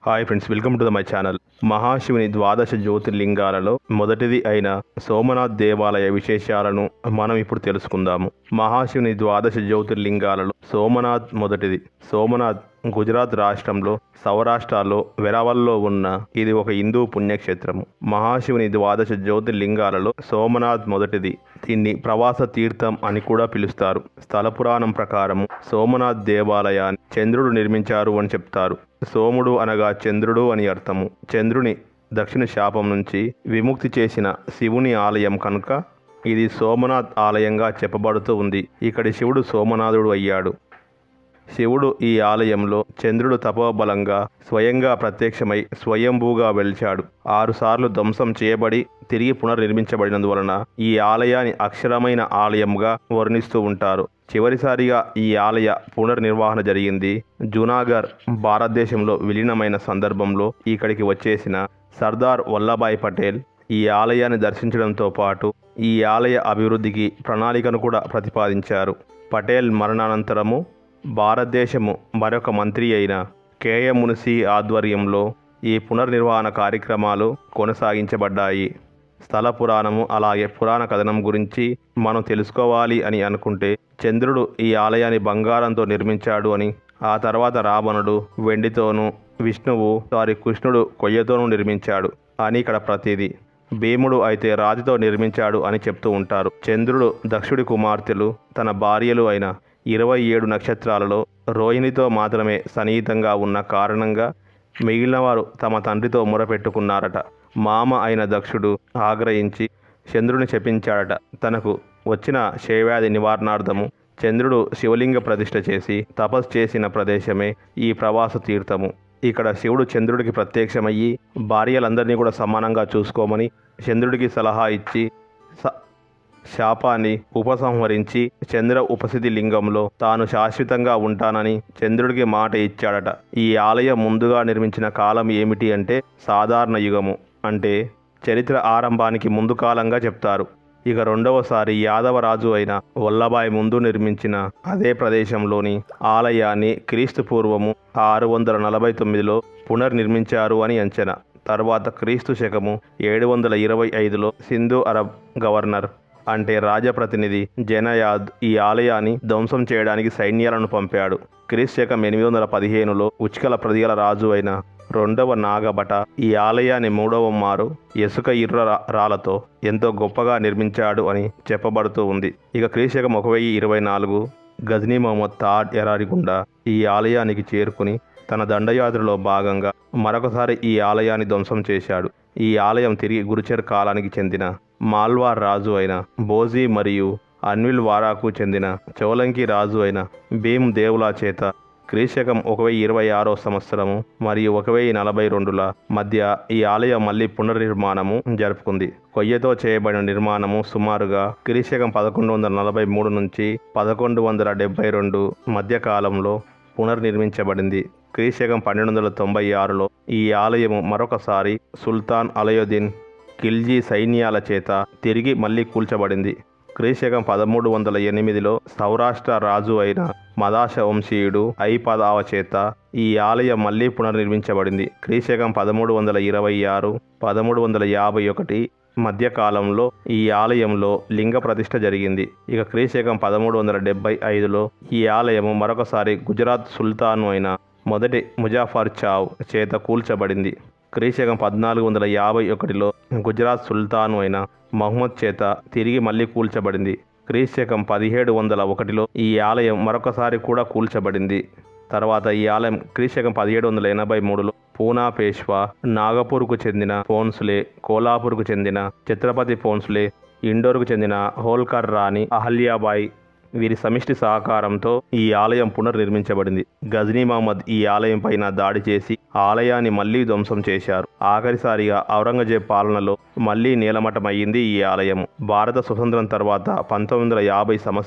hi friends welcome to the my channel మహాశివుని ద్వాదశ జ్యోతిర్లింగాలలో మొదటిది అయిన సోమనాథ్ దేవాలయ విశేషాలను మనం ఇప్పుడు తెలుసుకుందాము మహాశివుని ద్వాదశ జ్యోతిర్లింగాలలో సోమనాథ్ మొదటిది సోమనాథ్ గుజరాత్ రాష్ట్రంలో సౌరాష్ట్రలో వెరావల్లో ఉన్న ఇది ఒక హిందూ పుణ్యక్షేత్రము మహాశివుని ద్వాదశ జ్యోతిర్లింగాలలో సోమనాథ్ మొదటిది దీన్ని ప్రవాస తీర్థం అని కూడా పిలుస్తారు స్థల పురాణం ప్రకారం సోమనాథ్ దేవాలయాన్ని చంద్రుడు నిర్మించారు అని చెప్తారు సోముడు అనగా చంద్రుడు అని అర్థము చంద్రుని దక్షిణ శాపం నుంచి విముక్తి చేసిన శివుని ఆలయం కనుక ఇది సోమనాథ్ ఆలయంగా చెప్పబడుతూ ఉంది ఇక్కడి శివుడు సోమనాథుడు అయ్యాడు శివుడు ఈ ఆలయంలో చంద్రుడు తపోబలంగా స్వయంగా ప్రత్యక్షమై స్వయంభూగా వెలిచాడు ఆరుసార్లు ధ్వంసం చేయబడి తిరిగి పునర్నిర్మించబడినందువలన ఈ ఆలయాన్ని అక్షరమైన ఆలయంగా వర్ణిస్తూ ఉంటారు చివరిసారిగా ఈ ఆలయ పునర్నిర్వహణ జరిగింది జూనాగర్ భారతదేశంలో విలీనమైన సందర్భంలో ఇక్కడికి వచ్చేసిన సర్దార్ వల్లభాయ్ పటేల్ ఈ ఆలయాన్ని దర్శించడంతో పాటు ఈ ఆలయ అభివృద్ధికి ప్రణాళికను కూడా ప్రతిపాదించారు పటేల్ మరణానంతరము భారతదేశము మరొక మంత్రి అయిన కేఎం మున్సి ఆధ్వర్యంలో ఈ పునర్నిర్వహణ కార్యక్రమాలు కొనసాగించబడ్డాయి స్థల పురాణము అలాగే పురాణ కథనం గురించి మనం తెలుసుకోవాలి అని అనుకుంటే చంద్రుడు ఈ ఆలయాన్ని బంగారంతో నిర్మించాడు అని ఆ తర్వాత రావణుడు వెండితోనూ విష్ణువు సారీ కృష్ణుడు కొయ్యతోనూ నిర్మించాడు అని ఇక్కడ ప్రతిదీ భీముడు అయితే రాతితో నిర్మించాడు అని చెప్తూ ఉంటారు చంద్రుడు దక్షుడి కుమార్తెలు తన భార్యలు అయిన ఇరవై ఏడు నక్షత్రాలలో రోహిణితో మాత్రమే సన్నిహితంగా ఉన్న కారణంగా మిగిలిన వారు తమ తండ్రితో మొరపెట్టుకున్నారట మామ అయిన దక్షుడు ఆగ్రహించి చంద్రుని శపించాడట తనకు వచ్చిన క్షయవ్యాధి నివారణార్థము చంద్రుడు శివలింగ ప్రతిష్ఠ చేసి తపస్సు చేసిన ప్రదేశమే ఈ ప్రవాస తీర్థము ఇక్కడ శివుడు చంద్రుడికి ప్రత్యక్షమయ్యి భార్యలందరినీ కూడా సమానంగా చూసుకోమని చంద్రుడికి సలహా ఇచ్చి స- శాపాన్ని ఉపసంహరించి చంద్ర ఉపస్థితి లింగంలో తాను శాశ్వతంగా ఉంటానని చంద్రుడికి మాట ఇచ్చాడట ఈ ఆలయం ముందుగా నిర్మించిన కాలం ఏమిటి అంటే సాధారణ యుగము అంటే చరిత్ర ఆరంభానికి ముందు కాలంగా చెప్తారు ఇక రెండవసారి యాదవ రాజు అయిన వల్లభాయ్ ముందు నిర్మించిన అదే ప్రదేశంలోని ఆలయాన్ని క్రీస్తు పూర్వము ఆరు వందల నలభై తొమ్మిదిలో పునర్నిర్మించారు అని అంచనా తర్వాత క్రీస్తు శకము ఏడు వందల ఇరవై ఐదులో సింధు అరబ్ గవర్నర్ అంటే రాజప్రతినిధి జనయాద్ ఈ ఆలయాన్ని ధ్వంసం చేయడానికి సైన్యాలను పంపాడు క్రీస్తు శకం ఎనిమిది వందల పదిహేనులో ఉచ్కల ప్రదిగల రాజు అయిన రెండవ నాగభట ఈ ఆలయాన్ని మూడవ మారు ఇసుక ఇర్ర రా- రాళ్లతో ఎంతో గొప్పగా నిర్మించాడు అని చెప్పబడుతూ ఉంది ఇక క్రీస్తు శకం ఒక వెయ్యి ఇరవై నాలుగు గజనీ మహమ్మద్ థాడ్ ఎరారి గుండా ఈ ఆలయానికి చేరుకుని తన దండయాత్రలో భాగంగా మరొకసారి ఈ ఆలయాన్ని ధ్వంసం చేశాడు ఈ ఆలయం తిరిగి గురుచర్ కాలానికి చెందిన మాల్వార్ రాజు అయిన బోజీ మరియు అన్విల్ వారాకు చెందిన చౌలంకి రాజు అయిన భీమ్ దేవులా చేత క్రీశకం ఒక వెయ్యి ఇరవై ఆరో సంవత్సరము మరియు ఒక వెయ్యి నలభై రెండుల మధ్య ఈ ఆలయం మళ్ళీ పునర్నిర్మాణము జరుపుకుంది కొయ్యతో చేయబడిన నిర్మాణము సుమారుగా క్రీశకం పదకొండు వందల నలభై మూడు నుంచి పదకొండు వందల డెబ్బై రెండు మధ్య కాలంలో పునర్నిర్మించబడింది క్రీశకం పన్నెండు వందల తొంభై ఆరులో ఈ ఆలయము మరొకసారి సుల్తాన్ అలయుద్దీన్ ఖిల్జీ సైన్యాల చేత తిరిగి మళ్ళీ కూల్చబడింది క్రీశకం పదమూడు వందల ఎనిమిదిలో సౌరాష్ట్ర రాజు అయిన మదాశ వంశీయుడు ఐపదావ చేత ఈ ఆలయం మళ్ళీ పునర్నిర్మించబడింది క్రీశకం పదమూడు వందల ఇరవై ఆరు పదమూడు వందల యాభై ఒకటి మధ్యకాలంలో ఈ ఆలయంలో లింగ ప్రతిష్ఠ జరిగింది ఇక క్రీశకం పదమూడు వందల డెబ్బై ఐదులో ఈ ఆలయము మరొకసారి గుజరాత్ సుల్తాను అయిన మొదటి ముజాఫర్ చావ్ చేత కూల్చబడింది క్రీశకం పద్నాలుగు వందల యాభై ఒకటిలో గుజరాత్ సుల్తాను అయిన మహమ్మద్ చేత తిరిగి మళ్ళీ కూల్చబడింది క్రీశకం పదిహేడు వందల ఒకటిలో ఈ ఆలయం మరొకసారి కూడా కూల్చబడింది తర్వాత ఈ ఆలయం క్రీశకం పదిహేడు వందల ఎనభై మూడులో పూనా పేష్వా నాగపూర్కు చెందిన ఫోన్సులే కోలాపూర్కు చెందిన ఛత్రపతి ఫోన్సులే ఇండోర్కు చెందిన హోల్కర్ రాణి అహల్యాబాయి వీరి సమిష్టి సహకారంతో ఈ ఆలయం పునర్నిర్మించబడింది గజనీ మహమ్మద్ ఈ ఆలయం పైన దాడి చేసి ఆలయాన్ని మళ్లీ ధ్వంసం చేశారు ఆఖరిసారిగా ఔరంగజేబ్ పాలనలో మళ్లీ నీలమట్టమయ్యింది ఈ ఆలయం భారత స్వతంత్రం తర్వాత పంతొమ్మిది వందల యాభై సంవత్సరంలో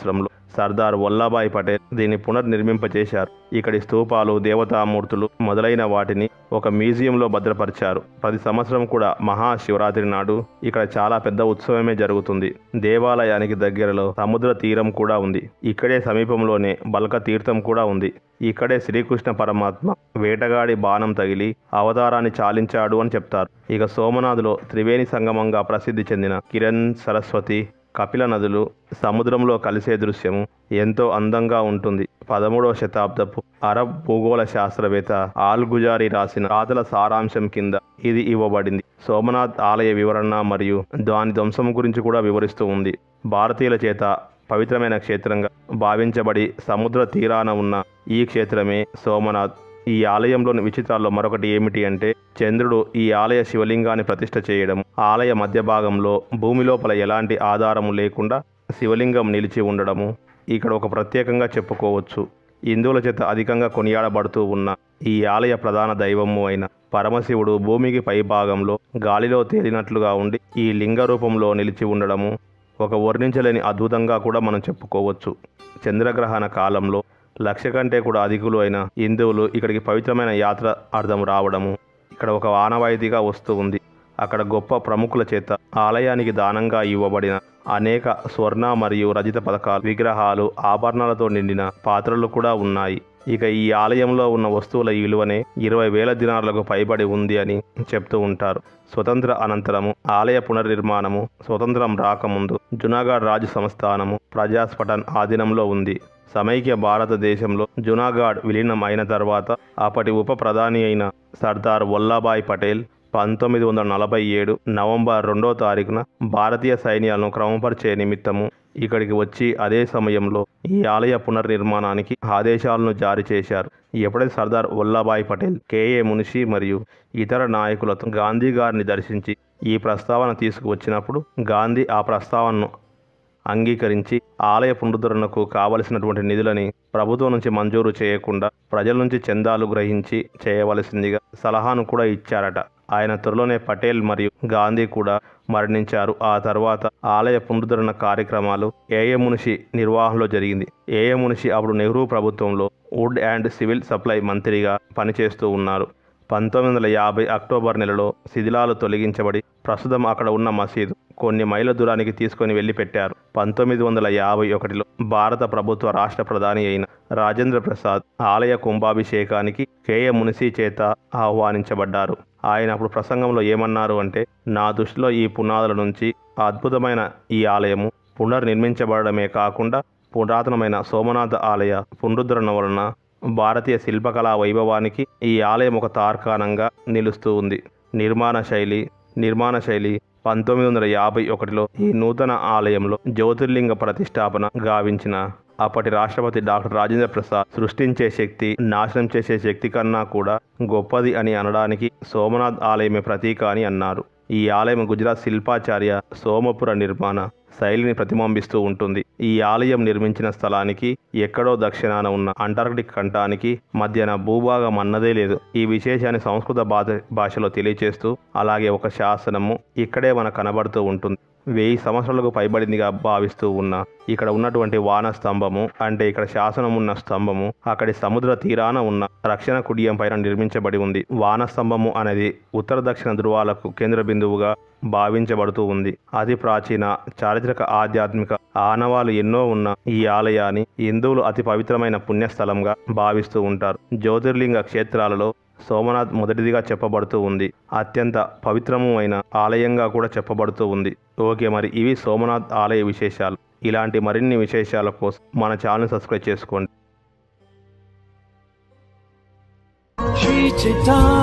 సర్దార్ వల్లభాయ్ పటేల్ దీన్ని పునర్నిర్మింపచేశారు ఇక్కడి స్తూపాలు దేవతామూర్తులు మొదలైన వాటిని ఒక మ్యూజియంలో భద్రపరిచారు ప్రతి సంవత్సరం కూడా మహాశివరాత్రి నాడు ఇక్కడ చాలా పెద్ద ఉత్సవమే జరుగుతుంది దేవాలయానికి దగ్గరలో సముద్ర తీరం కూడా ఉంది ఇక్కడే సమీపంలోనే బల్క తీర్థం కూడా ఉంది ఇక్కడే శ్రీకృష్ణ పరమాత్మ వేటగాడి బాణం తగిలి అవతారాన్ని చాలించాడు అని చెప్తారు ఇక సోమనాథ్లో త్రివేణి సంగమంగా ప్రసిద్ధి చెందిన కిరణ్ సరస్వతి కపిల నదులు సముద్రంలో కలిసే దృశ్యము ఎంతో అందంగా ఉంటుంది పదమూడవ శతాబ్దపు అరబ్ భూగోళ శాస్త్రవేత్త ఆల్ గుజారి రాసిన రాతల సారాంశం కింద ఇది ఇవ్వబడింది సోమనాథ్ ఆలయ వివరణ మరియు దాని ధ్వంసం గురించి కూడా వివరిస్తూ ఉంది భారతీయుల చేత పవిత్రమైన క్షేత్రంగా భావించబడి సముద్ర తీరాన ఉన్న ఈ క్షేత్రమే సోమనాథ్ ఈ ఆలయంలోని విచిత్రాల్లో మరొకటి ఏమిటి అంటే చంద్రుడు ఈ ఆలయ శివలింగాన్ని ప్రతిష్ఠ చేయడం ఆలయ మధ్య భాగంలో భూమి లోపల ఎలాంటి ఆధారము లేకుండా శివలింగం నిలిచి ఉండడము ఇక్కడ ఒక ప్రత్యేకంగా చెప్పుకోవచ్చు హిందువుల చేత అధికంగా కొనియాడబడుతూ ఉన్న ఈ ఆలయ ప్రధాన దైవము అయిన పరమశివుడు భూమికి పై భాగంలో గాలిలో తేలినట్లుగా ఉండి ఈ లింగ రూపంలో నిలిచి ఉండడము ఒక వర్ణించలేని అద్భుతంగా కూడా మనం చెప్పుకోవచ్చు చంద్రగ్రహణ కాలంలో లక్ష కంటే కూడా అధికులు అయిన హిందువులు ఇక్కడికి పవిత్రమైన యాత్ర అర్థం రావడము ఇక్కడ ఒక ఆనవాయితీగా వస్తూ ఉంది అక్కడ గొప్ప ప్రముఖుల చేత ఆలయానికి దానంగా ఇవ్వబడిన అనేక స్వర్ణ మరియు రజిత పథకాలు విగ్రహాలు ఆభరణాలతో నిండిన పాత్రలు కూడా ఉన్నాయి ఇక ఈ ఆలయంలో ఉన్న వస్తువుల విలువనే ఇరవై వేల దినారులకు పైబడి ఉంది అని చెప్తూ ఉంటారు స్వతంత్ర అనంతరము ఆలయ పునర్నిర్మాణము స్వతంత్రం రాకముందు జునాగఢ్ రాజు సంస్థానము ప్రజాస్పటన్ ఆధీనంలో ఉంది సమైక్య భారతదేశంలో జునాగఢ్ విలీనం అయిన తర్వాత అప్పటి ఉప ప్రధాని అయిన సర్దార్ వల్లభాయ్ పటేల్ పంతొమ్మిది వందల నలభై ఏడు నవంబర్ రెండో తారీఖున భారతీయ సైన్యాలను క్రమపరిచే నిమిత్తము ఇక్కడికి వచ్చి అదే సమయంలో ఈ ఆలయ పునర్నిర్మాణానికి ఆదేశాలను జారీ చేశారు ఎప్పుడైతే సర్దార్ వల్లభాయ్ పటేల్ కేఏ మునిషి మరియు ఇతర నాయకులతో గాంధీ గారిని దర్శించి ఈ ప్రస్తావన తీసుకువచ్చినప్పుడు గాంధీ ఆ ప్రస్తావనను అంగీకరించి ఆలయ పునరుద్ధరణకు కావలసినటువంటి నిధులని ప్రభుత్వం నుంచి మంజూరు చేయకుండా ప్రజల నుంచి చందాలు గ్రహించి చేయవలసిందిగా సలహాను కూడా ఇచ్చారట ఆయన త్వరలోనే పటేల్ మరియు గాంధీ కూడా మరణించారు ఆ తర్వాత ఆలయ పునరుద్ధరణ కార్యక్రమాలు ఏఏ మునిషి నిర్వహణలో జరిగింది ఏఏ మునిషి అప్పుడు నెహ్రూ ప్రభుత్వంలో వుడ్ అండ్ సివిల్ సప్లై మంత్రిగా పనిచేస్తూ ఉన్నారు పంతొమ్మిది వందల యాభై అక్టోబర్ నెలలో శిథిలాలు తొలగించబడి ప్రస్తుతం అక్కడ ఉన్న మసీదు కొన్ని మైళ్ళ దూరానికి తీసుకొని వెళ్లి పెట్టారు పంతొమ్మిది వందల యాభై ఒకటిలో భారత ప్రభుత్వ రాష్ట్ర ప్రధాని అయిన రాజేంద్ర ప్రసాద్ ఆలయ కుంభాభిషేకానికి కేయ మునిసి చేత ఆహ్వానించబడ్డారు ఆయన అప్పుడు ప్రసంగంలో ఏమన్నారు అంటే నా దృష్టిలో ఈ పునాదుల నుంచి అద్భుతమైన ఈ ఆలయము పునర్నిర్మించబడమే కాకుండా పురాతనమైన సోమనాథ ఆలయ పునరుద్ధరణ వలన భారతీయ శిల్పకళా వైభవానికి ఈ ఆలయం ఒక తార్కాణంగా నిలుస్తూ ఉంది నిర్మాణ శైలి నిర్మాణ శైలి పంతొమ్మిది వందల యాభై ఒకటిలో ఈ నూతన ఆలయంలో జ్యోతిర్లింగ ప్రతిష్టాపన గావించిన అప్పటి రాష్ట్రపతి డాక్టర్ రాజేంద్ర ప్రసాద్ సృష్టించే శక్తి నాశనం చేసే శక్తి కన్నా కూడా గొప్పది అని అనడానికి సోమనాథ్ ఆలయమే ప్రతీక అని అన్నారు ఈ ఆలయం గుజరాత్ శిల్పాచార్య సోమపుర నిర్మాణ శైలిని ప్రతిబింబిస్తూ ఉంటుంది ఈ ఆలయం నిర్మించిన స్థలానికి ఎక్కడో దక్షిణాన ఉన్న అంటార్కిటిక్ కంఠానికి మధ్యన భూభాగం అన్నదే లేదు ఈ విశేషాన్ని సంస్కృత భాష భాషలో తెలియచేస్తూ అలాగే ఒక శాసనము ఇక్కడే మనకు కనబడుతూ ఉంటుంది వెయ్యి సంవత్సరాలకు పైబడిందిగా భావిస్తూ ఉన్న ఇక్కడ ఉన్నటువంటి వాన స్తంభము అంటే ఇక్కడ శాసనం ఉన్న స్తంభము అక్కడి సముద్ర తీరాన ఉన్న రక్షణ కుడియం పైన నిర్మించబడి ఉంది వాన స్తంభము అనేది ఉత్తర దక్షిణ ధృవాలకు కేంద్ర బిందువుగా భావించబడుతూ ఉంది అతి ప్రాచీన చారిత్రక ఆధ్యాత్మిక ఆనవాలు ఎన్నో ఉన్న ఈ ఆలయాన్ని హిందువులు అతి పవిత్రమైన పుణ్యస్థలంగా భావిస్తూ ఉంటారు జ్యోతిర్లింగ క్షేత్రాలలో సోమనాథ్ మొదటిదిగా చెప్పబడుతూ ఉంది అత్యంత పవిత్రము అయిన ఆలయంగా కూడా చెప్పబడుతూ ఉంది ఓకే మరి ఇవి సోమనాథ్ ఆలయ విశేషాలు ఇలాంటి మరిన్ని విశేషాల కోసం మన ఛానల్ సబ్స్క్రైబ్ చేసుకోండి Shri Chaitanya